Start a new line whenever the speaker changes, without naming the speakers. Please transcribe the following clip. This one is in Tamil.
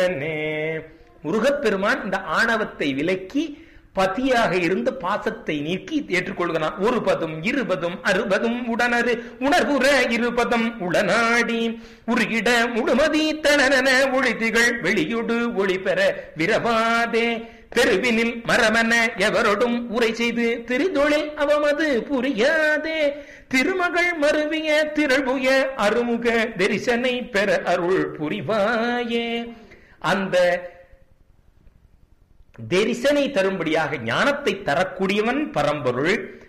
முருகப்பெருமான் இந்த ஆணவத்தை விலக்கி பதியாக இருந்து பாசத்தை நீக்கி ஏற்றுக்கொள்கிறான் ஒரு பதும் இருபதும் அறுபதும் உடனரு உணர்வுற இருபதம் உளநாடி உருகிட முழுமதி தனன ஒளிதிகள் வெளியுடு ஒளி பெற விரவாதே தெருவினில் மரமன எவரோடும் உரை செய்து திரிதொழில் அவமது புரியாதே திருமகள் மருவிய திரள்புய அருமுக தரிசனை பெற அருள் புரிவாயே அந்த தரிசனை தரும்படியாக ஞானத்தை தரக்கூடியவன் பரம்பொருள்